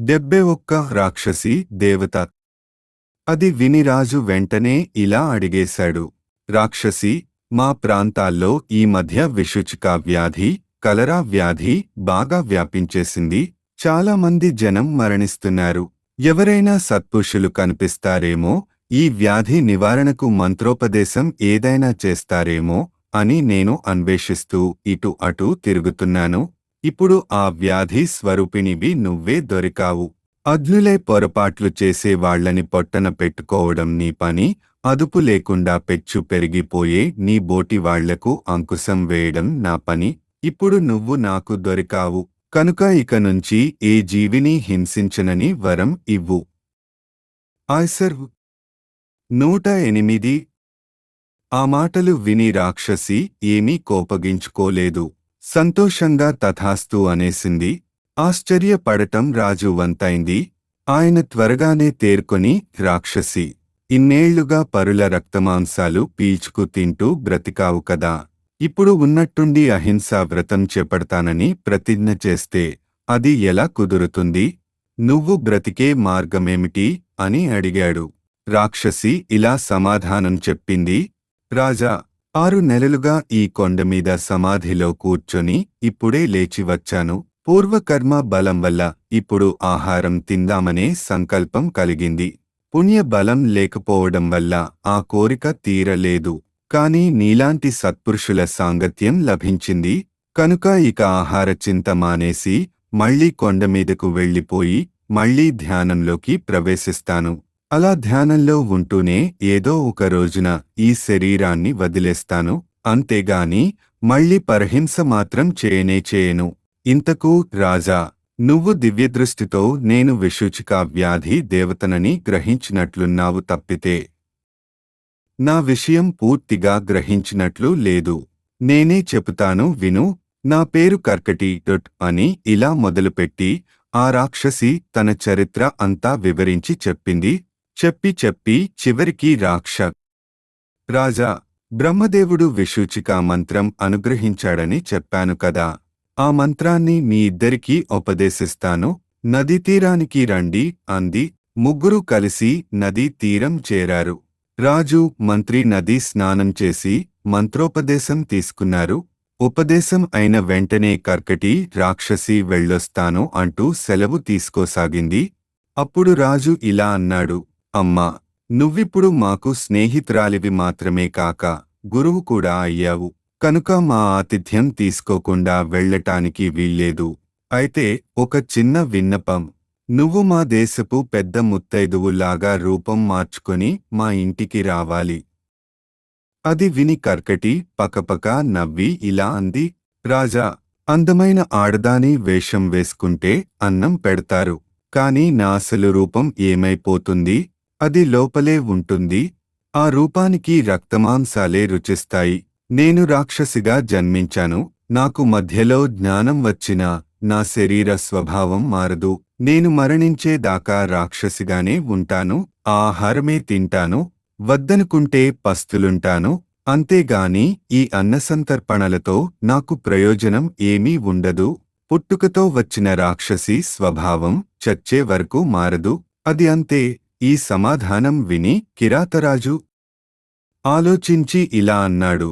డెబ్బై ఒక్క రాక్షసి దేవత అది విని రాజు వెంటనే ఇలా అడిగేశాడు రాక్షసి మా ప్రాంతాల్లో ఈ మధ్య విషుచిక వ్యాధి కలరా వ్యాధి బాగా వ్యాపించేసింది చాలా మంది జనం మరణిస్తున్నారు ఎవరైనా సత్పురుషులు కనిపిస్తారేమో ఈ వ్యాధి నివారణకు మంత్రోపదేశం ఏదైనా చేస్తారేమో అని నేను అన్వేషిస్తూ ఇటు అటు తిరుగుతున్నాను ఇప్పుడు ఆ వ్యాధి స్వరూపిణివి నువ్వే దొరికావు అగ్నులే పొరపాట్లు చేసే వాళ్ళని పొట్టన పెట్టుకోవడం నీ పని అదుపు లేకుండా పెచ్చు పెరిగిపోయే నీ బోటి వాళ్లకు అంకుశం వేయడం నా పని ఇప్పుడు నువ్వు నాకు దొరికావు కనుక ఇక నుంచి ఏ జీవిని హింసించనని వరం ఇవ్వు ఆయ్సర్ నూట ఎనిమిది ఆ మాటలు విని రాక్షసి ఏమీ కోపగించుకోలేదు సంతోషంగా తథాస్తు అనేసింది ఆశ్చర్యపడటం రాజు వంతైంది ఆయన త్వరగానే తేరుకొని రాక్షసి ఇన్నేళ్లుగా పరుల రక్తమాంసాలు పీల్చుకు తింటూ బ్రతికావు కదా ఇప్పుడు ఉన్నట్టుండి అహింసా వ్రతం చేపడతానని ప్రతిజ్ఞ చేస్తే అది ఎలా కుదురుతుంది నువ్వు బ్రతికే మార్గమేమిటి అని అడిగాడు రాక్షసి ఇలా సమాధానం చెప్పింది రాజా ఆరు నెలలుగా ఈ కొండమీద సమాధిలో కూర్చొని ఇప్పుడే లేచి వచ్చాను పూర్వకర్మ బలం వల్ల ఇప్పుడు ఆహారం తిందామనే సంకల్పం కలిగింది పుణ్య బలం లేకపోవడం వల్ల ఆ కోరిక తీరలేదు కాని నీలాంటి సత్పురుషుల సాంగత్యం లభించింది కనుక ఇక ఆహార చింత మానేసి మళ్లీ కొండమీదకు వెళ్ళిపోయి మళ్లీ ధ్యానంలోకి ప్రవేశిస్తాను అలా ధ్యానంలో ఉంటూనే ఏదో ఒక రోజున ఈ శరీరాన్ని వదిలేస్తాను అంతేగాని మళ్లీ పరహింస మాత్రం చేయనే చేయను ఇంతకు రాజా నువ్వు దివ్యదృష్టితో నేను విషుచిక వ్యాధి దేవతనని గ్రహించినట్లున్నావు తప్పితే నా విషయం పూర్తిగా గ్రహించినట్లు లేదు నేనే చెబుతాను విను నా పేరు కర్కటి డొట్ అని ఇలా మొదలుపెట్టి ఆ రాక్షసి తన చరిత్ర అంతా వివరించి చెప్పింది చెప్పి చెప్పి చివరికి రాక్ష రాజా బ్రహ్మదేవుడు విషూచిక మంత్రం అనుగ్రహించాడని చెప్పాను కదా ఆ మంత్రాన్ని మీ ఇద్దరికీ ఉపదేశిస్తాను నదీ తీరానికి రండి అంది ముగ్గురు కలిసి నదీ తీరం చేరారు రాజు మంత్రి నదీ స్నానం చేసి మంత్రోపదేశం తీసుకున్నారు ఉపదేశం అయిన వెంటనే కర్కటి రాక్షసి వెళ్ళొస్తాను అంటూ సెలవు తీసుకోసాగింది అప్పుడు రాజు ఇలా అన్నాడు అమ్మా నువ్విప్పుడు మాకు స్నేహితురాలివి మాత్రమే కాక గురువు కూడా అయ్యావు కనుక మా ఆతిథ్యం తీసుకోకుండా వెళ్ళటానికి వీల్లేదు అయితే ఒక చిన్న విన్నపం నువ్వు మా దేశపు పెద్ద ముత్తైదువులాగా రూపం మార్చుకొని మా ఇంటికి రావాలి అది విని కర్కటి పకపక నవ్వి ఇలా అంది రాజా అందమైన ఆడదాని వేషం వేసుకుంటే అన్నం పెడతారు కాని నా అసలు రూపం ఏమైపోతుంది అది లోపలే ఉంటుంది ఆ రూపానికి రక్తమాంసాలే రుచిస్తాయి నేను రాక్షసిగా జన్మించాను నాకు మధ్యలో జ్ఞానం వచ్చినా నా శరీర స్వభావం మారదు నేను మరణించేదాకా రాక్షసిగానే ఉంటాను ఆ ఆహారమే తింటాను వద్దనుకుంటే పస్తులుంటాను అంతేగాని ఈ అన్నసంతర్పణలతో నాకు ప్రయోజనం ఏమీ ఉండదు పుట్టుకతో వచ్చిన రాక్షసి స్వభావం చచ్చే వరకు మారదు అది అంతే ఈ సమాధానం విని కిరాతరాజు ఆలోచించి ఇలా అన్నాడు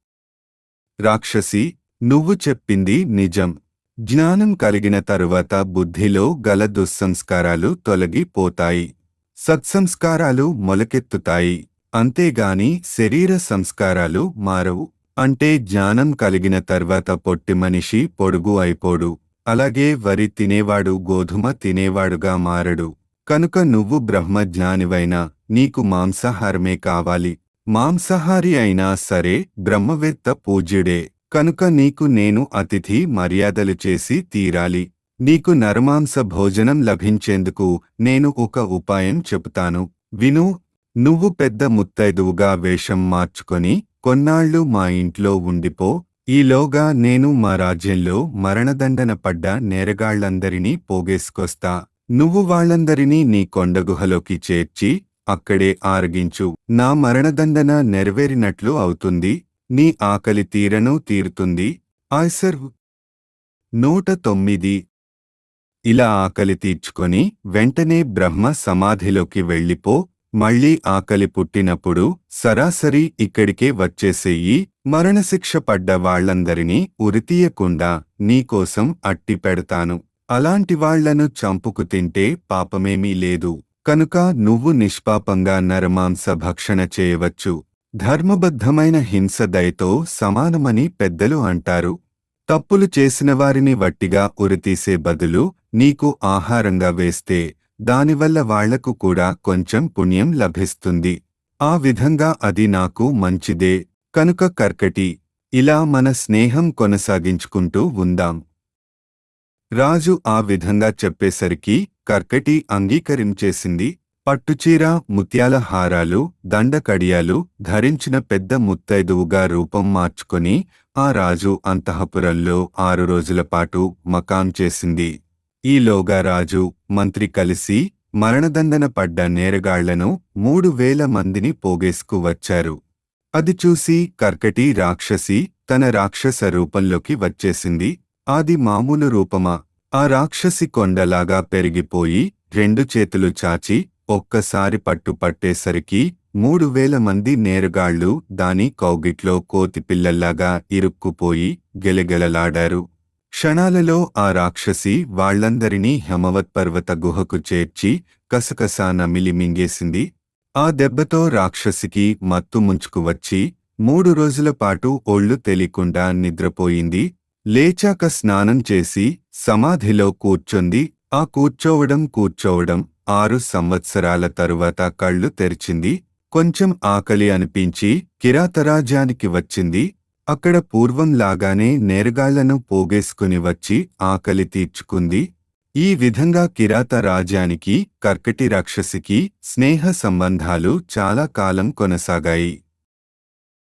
రాక్షసి నువ్వు చెప్పింది నిజం జ్ఞానం కలిగిన తరువాత బుద్ధిలో గల దుస్సంస్కారాలు తొలగిపోతాయి సత్సంస్కారాలు మొలకెత్తుతాయి అంతేగాని శరీర సంస్కారాలు మారవు అంటే జ్ఞానం కలిగిన తర్వాత పొట్టి మనిషి పొడుగు అయిపోడు అలాగే వరి తినేవాడు గోధుమ తినేవాడుగా మారడు కనుక నువ్వు బ్రహ్మజ్ఞానివైనా నీకు మాంసాహారమే కావాలి మాంసాహారి అయినా సరే బ్రహ్మవేత్త పూజ్యుడే కనుక నీకు నేను అతిథి మర్యాదలు చేసి తీరాలి నీకు నరమాంస భోజనం లభించేందుకు నేను ఒక ఉపాయం చెబుతాను విను నువ్వు పెద్ద ముత్తైదువుగా వేషం మార్చుకొని కొన్నాళ్ళు మా ఇంట్లో ఉండిపో ఈలోగా నేను మా రాజ్యంలో మరణదండన పడ్డ నేరగాళ్లందరినీ పోగేసుకొస్తా నువ్వు వాళ్ళందరినీ నీ కొండగుహలోకి చేర్చి అక్కడే ఆరగించు నా మరణదండన నెరవేరినట్లు అవుతుంది నీ ఆకలి తీరను తీరుతుంది ఆయ్సర్ నూట తొమ్మిది ఇలా ఆకలి తీర్చుకొని వెంటనే బ్రహ్మ సమాధిలోకి వెళ్ళిపో మళ్ళీ ఆకలి పుట్టినప్పుడు సరాసరి ఇక్కడికే వచ్చేసేయి మరణశిక్ష పడ్డ వాళ్ళందరినీ ఉరితీయకుండా నీకోసం అట్టి పెడతాను అలాంటి వాళ్లను చంపుకు తింటే పాపమేమీ లేదు కనుక నువ్వు నిష్పాపంగా నరమాంస భక్షణ చేయవచ్చు ధర్మబద్ధమైన హింస దయతో సమానమని పెద్దలు అంటారు తప్పులు చేసిన వారిని వట్టిగా ఉరితీసే బదులు నీకు ఆహారంగా వేస్తే దానివల్ల వాళ్లకు కూడా కొంచెం పుణ్యం లభిస్తుంది ఆ విధంగా అది నాకు మంచిదే కనుక కర్కటి ఇలా మన స్నేహం కొనసాగించుకుంటూ ఉందాం రాజు ఆ విధంగా చెప్పేసరికి కర్కటి అంగీకరించేసింది పట్టుచీర ముత్యాల హారాలు దండకడియాలు ధరించిన పెద్ద ముత్తైదువుగా రూపం మార్చుకొని ఆ రాజు అంతఃపురంలో ఆరు రోజుల పాటు మకాం చేసింది ఈలోగా రాజు మంత్రి కలిసి మరణదండన పడ్డ నేరగాళ్లను మూడు వేల మందిని పోగేసుకు వచ్చారు అది చూసి కర్కటి రాక్షసి తన రాక్షస రూపంలోకి వచ్చేసింది ఆది మామూలు రూపమా ఆ రాక్షసి కొండలాగా పెరిగిపోయి రెండు చేతులు చాచి ఒక్కసారి పట్టు పట్టేసరికి మూడు వేల మంది నేరుగాళ్లు దాని కౌగిట్లో కోతి పిల్లల్లాగా ఇరుక్కుపోయి గెలగెలలాడారు క్షణాలలో ఆ రాక్షసి వాళ్లందరినీ హెమవత్ పర్వత గుహకు చేర్చి కసకసా నమిలి మింగేసింది ఆ దెబ్బతో రాక్షసికి మత్తు ముంచుకు వచ్చి మూడు రోజుల పాటు ఒళ్ళు తెలియకుండా నిద్రపోయింది లేచాక స్నానం చేసి సమాధిలో కూర్చుంది ఆ కూర్చోవడం కూర్చోవడం ఆరు సంవత్సరాల తరువాత కళ్ళు తెరిచింది కొంచెం ఆకలి అనిపించి కిరాతరాజ్యానికి వచ్చింది అక్కడ పూర్వంలాగానే నేరగాళ్లను పోగేసుకుని వచ్చి ఆకలి తీర్చుకుంది ఈ విధంగా కిరాత రాజ్యానికి కర్కటి రాక్షసికి స్నేహ సంబంధాలు చాలా కాలం కొనసాగాయి